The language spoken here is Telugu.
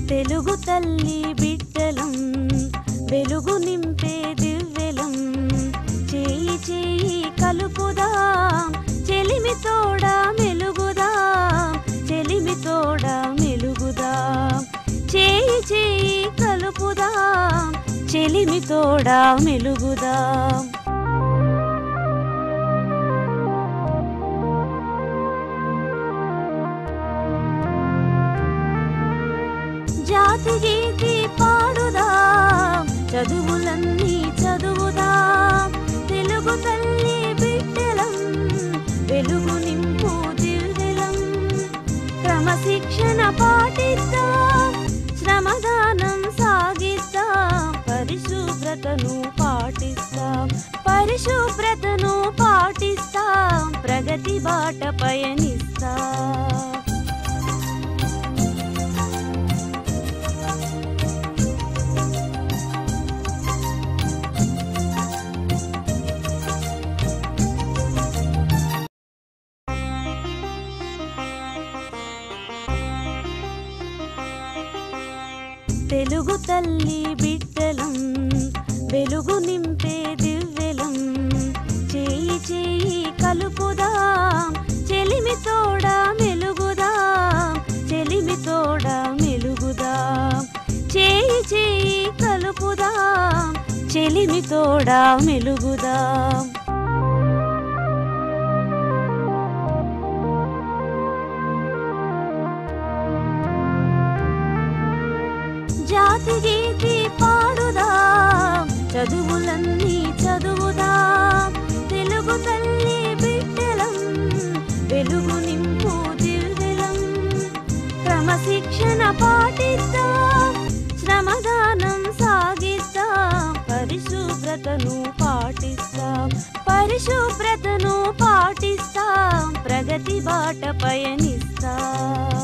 తెలుగు తల్లి బిడ్డలం వెలుగు నింపే దివ్యలం చేయి చేయి కలుపుదాం చెలిమి తోడా మెలుగుదాం చెలిమి తోడా మెలుగుదాం చేయి చేయి కలుపుదాం చెలిమి తోడా మెలుగుదాం జాతి గీతి పాడుదాం చదువులన్నీ చదువుదాం తెలుగు తల్లి బిడ్డలం వెలుగు నింపు దివ్యలం క్రమశిక్షణ పాటిద్దాం శ్రమదానం సాగిద్దాం పరిశుభ్రతను పాటిస్తాం పరిశుభ్రతను పాటిస్తాం ప్రగతి బాట పయనిస్తాం తెలుగు తల్లి బిడ్డలం వెలుగు నింపే దివ్యలం చేయి చేయి కలుపుదాం చెలిమి తోడా మెలుగుదాం చెలిమి తోడా మెలుగుదాం చేయి చేయి కలుపుదాం చెలిమి తోడా మెలుగుదాం జాతి గీతి పాడుదాం చదువులన్నీ చదువుదాం తెలుగు తల్లి బిడ్డలం వెలుగు నింపు దివ్యలం క్రమశిక్షణ పాటిద్దాం శ్రమదానం సాగిద్దాం పరిశుభ్రతను పాటిస్తాం పరిశుభ్రతను పాటిస్తాం ప్రగతి బాట పయనిస్తాం